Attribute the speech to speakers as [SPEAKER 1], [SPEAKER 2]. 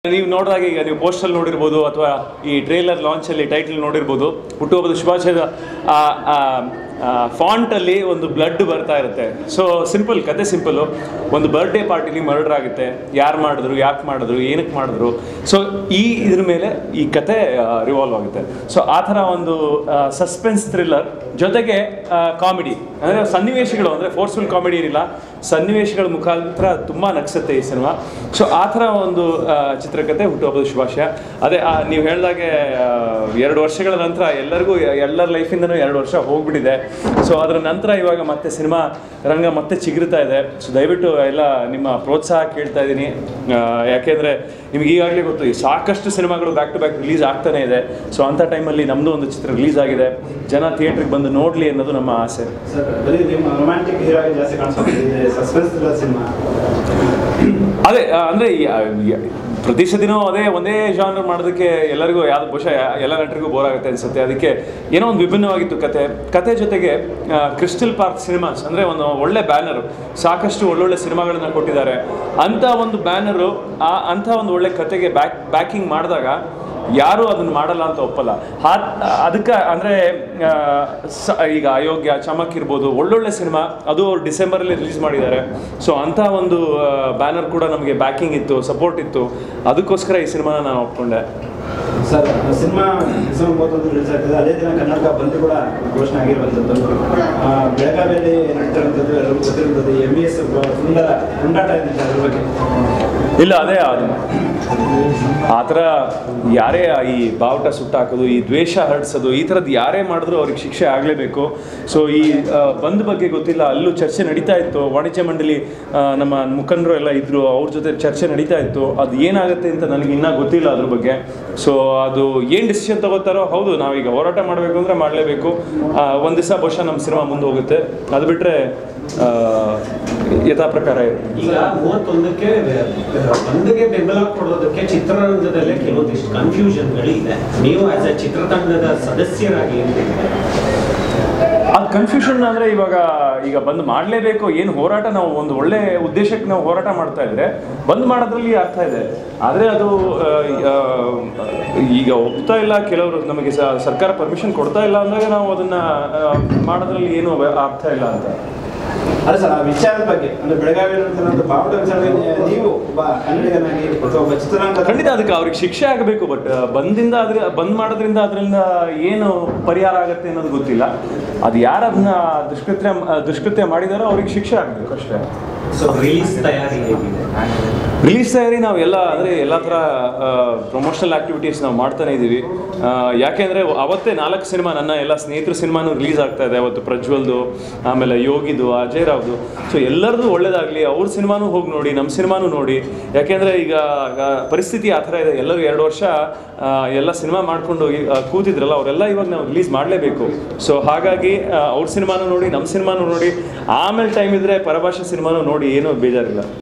[SPEAKER 1] ನೀವು ನೋಡಿದಾಗ ಈಗ ನೀವು ಪೋಸ್ಟಲ್ ನೋಡಿರ್ಬೋದು ಅಥವಾ ಈ ಟ್ರೇಲರ್ ಲಾಂಚಲ್ಲಿ ಟೈಟಲ್ ನೋಡಿರ್ಬೋದು ಹುಟ್ಟುಹಬ್ಬದ ಶುಭಾಶಯದ ಫಾಂಟಲ್ಲಿ ಒಂದು ಬ್ಲಡ್ ಬರ್ತಾ ಇರುತ್ತೆ ಸೊ ಸಿಂಪಲ್ ಕತೆ ಸಿಂಪಲ್ಲು ಒಂದು ಬರ್ಡೇ ಪಾರ್ಟಿಲಿ ಮರ್ಡರ್ ಆಗುತ್ತೆ ಯಾರು ಮಾಡಿದ್ರು ಯಾಕೆ ಮಾಡಿದ್ರು ಏನಕ್ಕೆ ಮಾಡಿದ್ರು ಸೊ ಈ ಇದ್ರ ಮೇಲೆ ಈ ಕತೆ ರಿವಾಲ್ವ್ ಆಗುತ್ತೆ ಸೊ ಆ ಥರ ಒಂದು ಸಸ್ಪೆನ್ಸ್ ಥ್ರಿಲ್ಲರ್ ಜೊತೆಗೆ ಕಾಮಿಡಿ ಅಂದರೆ ಸನ್ನಿವೇಶಗಳು ಅಂದರೆ ಫೋರ್ಸ್ಫುಲ್ ಕಾಮಿಡಿ ಏನಿಲ್ಲ ಸನ್ನಿವೇಶಗಳ ಮುಖಾಂತರ ತುಂಬ ನಗ್ಸುತ್ತೆ ಈ ಸಿನಿಮಾ ಸೊ ಆ ಥರ ಒಂದು ಆ, ಚಿತ್ರಕಥೆ ಹುಟ್ಟುಹಬ್ಬದ ಶುಭಾಶಯ ಅದೇ ಆ, ನೀವು ಹೇಳ್ದಾಗೆ ಆ, ಎರಡು ವರ್ಷಗಳ ನಂತರ ಎಲ್ಲರಿಗೂ ಎಲ್ಲರ ಲೈಫಿಂದನೂ ಎರಡು ವರ್ಷ ಹೋಗ್ಬಿಟ್ಟಿದೆ ಸೊ ಅದರ ನಂತರ ಇವಾಗ ಮತ್ತೆ ಸಿನಿಮಾ ರಂಗ ಮತ್ತೆ ಚಿಗುರ್ತಾ ಇದೆ ಸೊ ದಯವಿಟ್ಟು ಎಲ್ಲ ನಿಮ್ಮ ಪ್ರೋತ್ಸಾಹ ಕೇಳ್ತಾ ಇದ್ದೀನಿ ಯಾಕೆಂದರೆ ನಿಮ್ಗೆ ಈಗಾಗಲೇ ಗೊತ್ತು ಈ ಸಾಕಷ್ಟು ಸಿನಿಮಾಗಳು ಬ್ಯಾಕ್ ಟು ಬ್ಯಾಕ್ ರಿಲೀಸ್ ಆಗ್ತಾನೆ ಇದೆ ಸೊ ಅಂಥ ಟೈಮಲ್ಲಿ ನಮ್ಮದು ಒಂದು ಚಿತ್ರ ರಿಲೀಸ್ ಆಗಿದೆ ಜನ ಥಿಯೇಟ್ರಿಗೆ ಬಂದು ನೋಡಲಿ ಅನ್ನೋದು ನಮ್ಮ ಆಸೆ
[SPEAKER 2] ಸರ್ ಬರೀ ನಿಮ್ಮ ರೊಮ್ಯಾಂಟಿಕ್ ಹೀರೋ ಆಗಿ ಜಾಸ್ತಿ ಕಾಣಿಸ್ಕೊಂಡಿದೆ ಸಸ್ಪೆನ್ಸ್ ಥ್ರಿಲ್ಲರ್ ಸಿನಿಮಾ
[SPEAKER 1] ಅದೇ ಆ, ಅಂದ್ರೆ ಈ, ಆ, ಈ- ಪ್ರತಿ ಸತಿನೂ ಅದೇ ಒಂದೇ ಜಾನರ್ ಮಾಡೋದಕ್ಕೆ ಎಲ್ಲರಿಗೂ ಯಾವ್ದು ಬಹುಶಃ ಯಾ- ಎಲ್ಲ ನಟರಿಗೂ ಬೋರ್ ಆಗುತ್ತೆ ಅನ್ಸುತ್ತೆ ಅದಕ್ಕೆ ಏನೋ ಒಂದು ವಿಭಿನ್ನವಾಗಿತ್ತು ಕತೆ ಕತೆ ಜೊತೆಗೆ ಕ್ರಿಸ್ಟಲ್ ಪಾರ್ಕ್ ಸಿನಿಮಾಸ್ ಅಂದರೆ ಒಂದು ಒಳ್ಳೆ ಬ್ಯಾನರು ಸಾಕಷ್ಟು ಒಳ್ಳೊಳ್ಳೆ ಸಿನಿಮಾಗಳನ್ನ ಕೊಟ್ಟಿದ್ದಾರೆ ಅಂಥ ಒಂದು ಬ್ಯಾನರು ಆ ಅಂಥ ಒಂದು ಒಳ್ಳೆ ಕತೆಗೆ ಬ್ಯಾಕ್ ಬ್ಯಾಕಿಂಗ್ ಮಾಡಿದಾಗ ಯಾರೂ ಅದನ್ನು ಮಾಡಲ್ಲ ಅಂತ ಒಪ್ಪಲ್ಲ ಹಾ ಅದಕ್ಕೆ ಅಂದರೆ ಈಗ ಅಯೋಗ್ಯ ಚಮಕ್ ಇರ್ಬೋದು ಒಳ್ಳೊಳ್ಳೆ ಸಿನಿಮಾ ಅದು ಅವ್ರು ಡಿಸೆಂಬರಲ್ಲಿ ರಿಲೀಸ್ ಮಾಡಿದ್ದಾರೆ ಸೊ ಅಂಥ ಒಂದು ಬ್ಯಾನರ್ ಕೂಡ ನಮಗೆ ಬ್ಯಾಕಿಂಗ್ ಇತ್ತು ಸಪೋರ್ಟ್ ಇತ್ತು ಅದಕ್ಕೋಸ್ಕರ ಈ ಸಿನಿಮಾನ ನಾನು ಒಪ್ಕೊಂಡೆ
[SPEAKER 2] ಸರ್ ಸಿನಿಮಾ ಡಿಸೆಂಬರ್ ಮೂವತ್ತೊಂದು ರಿಲೀಸ್ ಆಗ್ತದೆ ಅದೇ ದಿನ ಕರ್ನಾಟಕ ಬಂದ್ ಕೂಡ ಘೋಷಣೆ ಆಗಿರುವಂಥದ್ದು ಆ, ಬೆಳಗಾವಿಯಲ್ಲಿ ನಡೀತಿರುವಂಥದ್ದು ಎಲ್ಲರಿಗೂ ಗೊತ್ತಿರುವಂಥದ್ದು ಎಮ್ ಇ ಎಸ್ ಸುಂದರ ಹುಂಡಾಟ ಇದೆ ಅದ್ರ ಬಗ್ಗೆ
[SPEAKER 1] ಇಲ್ಲ ಅದೇ ಅದು ಆ ಥರ ಯಾರೇ ಈ ಬಾವುಟ ಸುಟ್ಟಾಕೋದು ಈ ದ್ವೇಷ ಹರಡಿಸೋದು ಈ ಥರದ್ದು ಯಾರೇ ಮಾಡಿದ್ರು ಅವ್ರಿಗೆ ಶಿಕ್ಷೆ ಆಗಲೇಬೇಕು ಸೊ ಈ ಆ, ಬಂದ್ ಬಗ್ಗೆ ಗೊತ್ತಿಲ್ಲ ಅಲ್ಲೂ ಚರ್ಚೆ ನಡೀತಾ ಇತ್ತು ವಾಣಿಜ್ಯ ಮಂಡಳಿ ಆ, ನಮ್ಮ ಮುಖಂಡರು ಎಲ್ಲ ಇದ್ರು ಅವ್ರ ಜೊತೆ ಚರ್ಚೆ ನಡೀತಾ ಇತ್ತು ಅದು ಏನಾಗುತ್ತೆ ಅಂತ ನನಗೆ ಇನ್ನೂ ಗೊತ್ತಿಲ್ಲ ಅದ್ರ ಬಗ್ಗೆ ಸೊ ಅದು ಏನು ಡಿಸಿಷನ್ ತಗೋತಾರೋ ಹೌದು ನಾವೀಗ ಹೋರಾಟ ಮಾಡಬೇಕು ಅಂದರೆ ಮಾಡಲೇಬೇಕು ಒಂದು ದಿವಸ ಬಹುಶಃ ನಮ್ಮ ಸಿನಿಮಾ ಮುಂದೆ ಹೋಗುತ್ತೆ ಅದು ಬಿಟ್ಟರೆ ಯಥಾ ಪ್ರಕಾರ ಇರುತ್ತೆ
[SPEAKER 3] ಈಗ ಮೂವತ್ತೊಂದಕ್ಕೆ ಬಂದ್ಗೆ ಬೆಂಬಲ ಕೊಡೋದಕ್ಕೆ ಚಿತ್ರರಂಗದಲ್ಲೇ ಕೆಲವೊಂದಿಷ್ಟು ಕನ್ಫ್ಯೂಷನ್ಗಳಿದೆ ನೀವು ಆಸ್ ಎ ಚಿತ್ರತಂಡದ ಸದಸ್ಯರಾಗಿ ಏನ್ ಹೇಳ್ತೀರಾ?
[SPEAKER 1] ಅದು ಕನ್ಫ್ಯೂಷನ್ ಅಂದರೆ ಇವಾಗ ಈಗ ಬಂದ್ ಮಾಡಲೇಬೇಕು ಏನು ಹೋರಾಟ ನಾವು ಒಂದು ಒಳ್ಳೆ ಉದ್ದೇಶಕ್ಕೆ ನಾವು ಹೋರಾಟ ಮಾಡ್ತಾ ಇದ್ರೆ ಬಂದ್ ಮಾಡೋದ್ರಲ್ಲಿ ಅರ್ಥ ಇದೆ ಆದರೆ ಅದು ಆ, ಆ, ಈಗ ಒಪ್ತಾ ಇಲ್ಲ ಕೆಲವರು ನಮಗೆ ಸ- ಸರ್ಕಾರ ಪರ್ಮಿಷನ್ ಕೊಡ್ತಾ ಇಲ್ಲ ಅಂದಾಗ ನಾವು ಅದನ್ನ ಆ, ಮಾಡೋದ್ರಲ್ಲಿ ಏನು ಅರ್ಥ ಇಲ್ಲ ಅಂತ
[SPEAKER 2] ಅಲ್ಲ ಸರ್ ಆ ವಿಚಾರದ ಬಗ್ಗೆ ಅಂದ್ರೆ ಬೆಳಗಾವಿಯಲ್ಲಿ ಬಾವುಟ ವಿಚಾರ ನೀವು ಒಬ್ಬ ಕನ್ನಡಿಗನಾಗಿ ಅಥವಾ ಒಬ್ಬ ಚಿತ್ರರಂಗದ
[SPEAKER 1] ಖಂಡಿತ ಅದಕ್ಕೆ ಅವ್ರಿಗೆ ಶಿಕ್ಷೆ ಆಗಬೇಕು ಬಟ್ ಬಂದಿಂದ ಅದ್ರ ಬಂದ್ ಮಾಡೋದ್ರಿಂದ ಅದರಿಂದ ಏನು ಪರಿಹಾರ ಆಗುತ್ತೆ ಅನ್ನೋದು ಗೊತ್ತಿಲ್ಲ ಅದು ಯಾರು ಅದನ್ನ ದುಷ್ಕೃತ್ಯ ದುಷ್ಕೃತ್ಯ ಮಾಡಿದಾರೋ ಅವ್ರಿಗೆ ಶಿಕ್ಷೆ ಆಗಬೇಕು ಅಷ್ಟೇ
[SPEAKER 3] ಸೊ ರಿಲೀಸ್ ತಯಾರಿ ಹೇಗಿದೆ
[SPEAKER 1] ರಿಲೀಸ್ ತಯಾರಿ ನಾವು ಎಲ್ಲ ಅಂದರೆ ಎಲ್ಲ ಥರ ಪ್ರಮೋಷನಲ್ ಆ್ಯಕ್ಟಿವಿಟೀಸ್ ನಾವು ಮಾಡ್ತಾನೆ ಇದ್ದೀವಿ ಆ, ಯಾಕೆಂದರೆ ಅವತ್ತೇ ನಾಲ್ಕು ಸಿನಿಮಾ ನನ್ನ ಎಲ್ಲ ಸ್ನೇಹಿತರ ಸಿನಿಮಾನು ರಿಲೀಸ್ ಆಗ್ತಾ ಇದೆ ಅವತ್ತು ಪ್ರಜ್ವಲ್ದು ಆಮೇಲೆ ಯೋಗಿದು ಅಜಯ್ ರಾವ್ದು ಸೊ ಎಲ್ಲರದು ಒಳ್ಳೇದಾಗಲಿ ಅವ್ರ ಸಿನಿಮಾನು ಹೋಗಿ ನೋಡಿ ನಮ್ಮ ಸಿನಿಮಾನು ನೋಡಿ ಯಾಕೆಂದರೆ ಈಗ ಆ, ಪರಿಸ್ಥಿತಿ ಆ ಥರ ಇದೆ ಎಲ್ಲರೂ ಎರಡು ವರ್ಷ ಆ, ಎಲ್ಲ ಸಿನಿಮಾ ಮಾಡಿಕೊಂಡು ಕೂತಿದ್ರಲ್ಲ ಅವರೆಲ್ಲ ಇವಾಗ ನಾವು ರಿಲೀಸ್ ಮಾಡಲೇಬೇಕು ಸೊ ಹಾಗಾಗಿ ಆ, ಅವ್ರ ಸಿನಿಮಾನು ನೋಡಿ ನಮ್ಮ ಸಿನಿಮಾನು ನೋಡಿ ಆಮೇಲೆ ಟೈಮ್ ಇದ್ದರೆ ಪರಭಾಷೆ ಸಿನಿಮಾನು ನೋಡಿ ಏನೂ ಬೇಜಾರಿಲ್ಲ